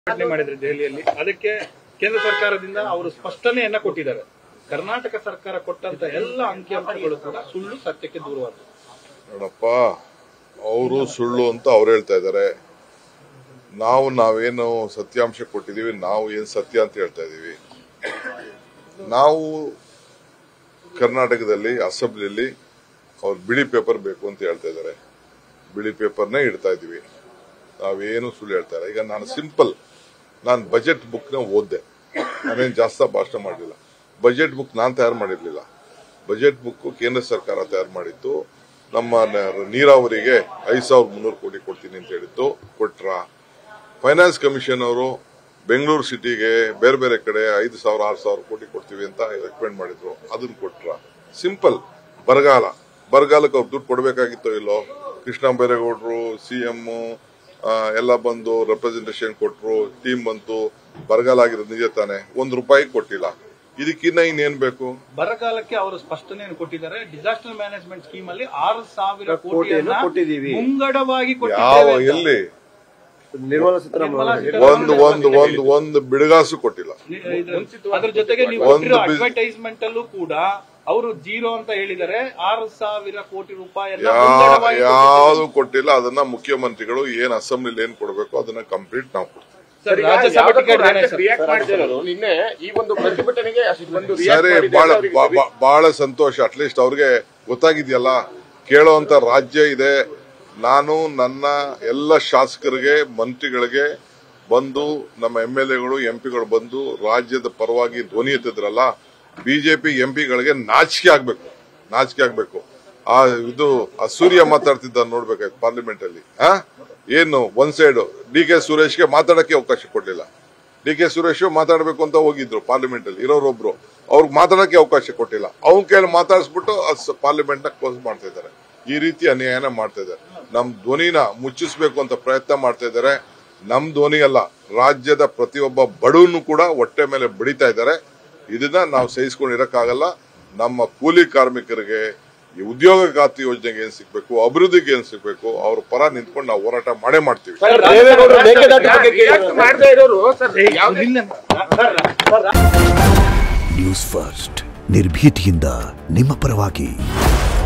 ಪ್ರತಿಭಟನೆ ಮಾಡಿದ್ರು ದೆಹಲಿಯಲ್ಲಿ ಅದಕ್ಕೆ ಕೇಂದ್ರ ಸರ್ಕಾರದಿಂದ ಅವರು ಸ್ಪಷ್ಟನೆಯನ್ನ ಕೊಟ್ಟಿದ್ದಾರೆ ಕರ್ನಾಟಕ ಸರ್ಕಾರ ಕೊಟ್ಟಂತ ಎಲ್ಲ ಅಂಕಿಅಂಶಗಳು ಕೂಡ ಸುಳ್ಳು ಸತ್ಯಕ್ಕೆ ದೂರವಾದವು ನೋಡಪ್ಪ ಅವರು ಸುಳ್ಳು ಅಂತ ಅವ್ರು ಹೇಳ್ತಾ ಇದ್ದಾರೆ ನಾವು ನಾವೇನು ಸತ್ಯಾಂಶ ಕೊಟ್ಟಿದೀವಿ ನಾವು ಏನ್ ಸತ್ಯ ಅಂತ ಹೇಳ್ತಾ ಇದೀವಿ ನಾವು ಕರ್ನಾಟಕದಲ್ಲಿ ಅಸೆಂಬ್ಲಿಯಲ್ಲಿ ಅವ್ರು ಬಿಳಿ ಪೇಪರ್ ಬೇಕು ಅಂತ ಹೇಳ್ತಾ ಇದ್ದಾರೆ ಬಿಳಿ ಪೇಪರ್ನೇ ಇಡ್ತಾ ಇದೀವಿ ನಾವೇನು ಸುಳ್ಳು ಹೇಳ್ತಾರೆ ಈಗ ನಾನು ಸಿಂಪಲ್ ನಾನು ಬಜೆಟ್ ಬುಕ್ನ ಓದ್ದೆ ನಾನೇನು ಜಾಸ್ತಿ ಭಾಷಣ ಮಾಡಲಿಲ್ಲ ಬಜೆಟ್ ಬುಕ್ ನಾನು ತಯಾರು ಮಾಡಿರ್ಲಿಲ್ಲ ಬಜೆಟ್ ಬುಕ್ ಕೇಂದ್ರ ಸರ್ಕಾರ ತಯಾರು ಮಾಡಿತ್ತು ನಮ್ಮ ನ- ನೀರಾವರಿಗೆ ಐದು ಸಾವಿರದ ಮುನ್ನೂರು ಕೋಟಿ ಕೊಡ್ತೀನಿ ಅಂತ ಹೇಳಿತ್ತು ಕೊಟ್ರ ಫೈನಾನ್ಸ್ ಕಮಿಷನ್ ಅವರು ಬೆಂಗಳೂರು ಸಿಟಿಗೆ ಬೇರೆ ಬೇರೆ ಕಡೆ ಐದು ಸಾವಿರ ಆರು ಸಾವಿರ ಕೋಟಿ ಕೊಡ್ತೀವಿ ಅಂತ ರೆಕಮೆಂಡ್ ಮಾಡಿದ್ರು ಅದನ್ನ ಕೊಟ್ರ ಸಿಂಪಲ್ ಬರಗಾಲ ಬರಗಾಲಕ್ಕೆ ಅವ್ರು ದುಡ್ಡು ಕೊಡಬೇಕಾಗಿತ್ತೋ ಇಲ್ಲೋ ಕೃಷ್ಣ ಬೈರೇಗೌಡರು ಸಿಎಂ ಎಲ್ಲ ಬಂದು ರೆಪ್ರೆಸೆಂಟೇಷನ್ ಕೊಟ್ರು ಟೀಮ್ ಬಂತು ಬರಗಾಲ ಆಗಿರೋದು ನಿಜ ತಾನೆ ಒಂದು ರೂಪಾಯಿ ಕೊಟ್ಟಿಲ್ಲ ಇದಕ್ಕಿನ್ನ ಇನ್ನೇನ್ ಬೇಕು ಬರಗಾಲಕ್ಕೆ ಅವರು ಸ್ಪಷ್ಟನೆಯನ್ನು ಕೊಟ್ಟಿದ್ದಾರೆ ಡಿಸಾಸ್ಟರ್ ಮ್ಯಾನೇಜ್ಮೆಂಟ್ ಸ್ಕೀಮ್ ಅಲ್ಲಿ ಆರು ಸಾವಿರ ಕೋಟಿಯನ್ನು ಕೋಟಿಯನ್ನ ಕೊಟ್ಟಿದ್ದೀವಿ. ಮುಂಗಡವಾಗಿ ಯಾವ ಕೊಟ್ಟಿದ್ದೇವೆ ಅಂತ. ಎಲ್ಲಿ ನಿರ್ಮಲಾ ಸೀತಾರಾಮನ್ ನಿರ್ಮಲಾ ಅವರು ಸೀತಾರಾಮನ್ ಒಂದು ಒಂದು ಒಂದು ಒಂದು ಬಿಡುಗಾಸು ಕೊಟ್ಟಿಲ್ಲ ನಿ- ಇದು- ಅದ್ರ ಜೊತೆಗೆ ನೀವು ಒಂದು ಬಿಸ್- ಅಡ್ವರ್ಟೈಸ್ಮೆಂಟ್ ಅಲ್ಲೂ ಕೂಡ ಅವರು ಜೀರೋ ಅಂತ ಹೇಳಿದ್ದಾರೆ ಆರು ಸಾವಿರ ಕೋಟಿ ರೂಪಾಯಿಯನ್ನ ಯಾ- ಮುಂಗಡವಾಗಿ ಯಾವ್ದು ಕೊಟ್ಟಿಲ್ಲ ಅದನ್ನ ಮುಖ್ಯಮಂತ್ರಿಗಳು ಏನ್ ಅಸೆಂಬ್ಲಿಲಿ ಏನ್ ಕೊಡಬೇಕು ಅದನ್ನ ಕಂಪ್ಲೀಟ್ ನಾವು ಕೊಡ್ತೀವಿ ಸರ್, ರಾಜ್ಯಸಭಾ ಟಿಕೆಟ್ ಏನೇ ಸರ್? ರಿಯಾಕ್ಟ್ ಮಾಡಿದ್ರು ನಿನ್ನೆ ಈ ಒಂದು ಪ್ರತಿಭಟನೆಗೆ ಅಷ್ಟು ಒಂದು react ಸರಿ ಮಾಡಿದ್ರೆ ಬಹಳ ಅವ್ರಿಗೆ ಬಾ- ಬಾ- ಬಹಳ ಸಂತೋಷ ಅಟ್ಲೀಸ್ಟ್ ಅವ್ರಿಗೆ ಗೊತ್ತಾಗಿದೆಯಲ್ಲ ಕೇಳೋಂತ ರಾಜ್ಯ ಇದೆ ನಾನು ನನ್ನ ಎಲ್ಲ ಶಾಸಕರಿಗೆ ಮಂತ್ರಿಗಳಿಗೆ ಬಂದು ನಮ್ಮ ಎಂ ಎಲ್ ಎಗಳು ಎಂ ಪಿಗಳು ಬಂದು ರಾಜ್ಯದ ಪರವಾಗಿ ಧ್ವನಿ ಎತ್ತಿದ್ರಲ್ಲ ಬಿಜೆಪಿ ಎಂ ಪಿಗಳಿಗೆ ನಾಚಿಕೆ ಆಗ್ಬೇಕು ನಾಚಿಕೆ ಆಗ್ಬೇಕು ಆ ಇದು ಆ ಸೂರ್ಯ ಮಾತಾಡ್ತಿದ್ದ ನೋಡ್ಬೇಕಾಯ್ತು ಪಾರ್ಲಿಮೆಂಟ್ ಅಲ್ಲಿ ಆ ಏನು ಒಂದ್ ಸೈಡ್ ಡಿ ಕೆ ಸುರೇಶ್ಗೆ ಮಾತಾಡಕ್ಕೆ ಅವಕಾಶ ಕೊಡ್ಲಿಲ್ಲ ಡಿ ಕೆ ಸುರೇಶ್ ಮಾತಾಡಬೇಕು ಅಂತ ಹೋಗಿದ್ರು ಪಾರ್ಲಿಮೆಂಟ್ ಅಲ್ಲಿ ಇರೋರೊಬ್ರು ಅವ್ರಿಗೆ ಮಾತಾಡಕ್ಕೆ ಅವಕಾಶ ಕೊಟ್ಟಿಲ್ಲ ಅವ್ನ ಕೈಯಲ್ಲಿ ಮಾತಾಡಿಸ್ಬಿಟ್ಟು ಪಾರ್ಲಿಮೆಂಟ್ ನ ಕ್ಲೋಸ್ ಮಾಡ್ತಾ ಇದ್ದಾರೆ ಈ ರೀತಿ ಅನ್ಯಾಯನ ಮಾಡ್ತಾ ಇದ್ದಾರೆ ನಮ್ ಧ್ವನಿನ ಮುಚ್ಚಿಸ್ಬೇಕು ಅಂತ ಪ್ರಯತ್ನ ಮಾಡ್ತಾ ಇದ್ದಾರೆ ನಮ್ ಧ್ವನಿ ಅಲ್ಲ ರಾಜ್ಯದ ಪ್ರತಿಯೊಬ್ಬ ಬಡವನು ಕೂಡ ಹೊಟ್ಟೆ ಮೇಲೆ ಬಡಿತಾ ಇದ್ದಾರೆ ಇದನ್ನ ನಾವು ಸಹಿಸ್ಕೊಂಡು ಇರಕ್ಕಾಗಲ್ಲ ನಮ್ಮ ಕೂಲಿ ಕಾರ್ಮಿಕರಿಗೆ ಈ ಉದ್ಯೋಗ ಖಾತ್ರಿ ಯೋಜನೆಗೆ ಏನ್ ಸಿಗ್ಬೇಕು ಅಭಿವೃದ್ಧಿಗೆ ಏನ್ ಸಿಗ್ಬೇಕು ಅವ್ರ ಪರ ನಿಂತ್ಕೊಂಡು ನಾವು ಹೋರಾಟ ಮಾಡೇ ಮಾಡ್ತೀವಿ ಸರ್, ದೇವೇಗೌಡರು ಮೇಕೆದಾಟು ಬಗ್ಗೆ react ಕೇಳಿದ್ರು. ಮಾಡದೇ ಇರೋರು ಸರ್ ಯಾವ್ದೇ ಇಲ್ಲ. ನ್ಯೂಸ್ ಫಸ್ಟ್ ನಿರ್ಭೀತಿಯಿಂದ ನಿಮ್ಮ ಪರವಾಗಿ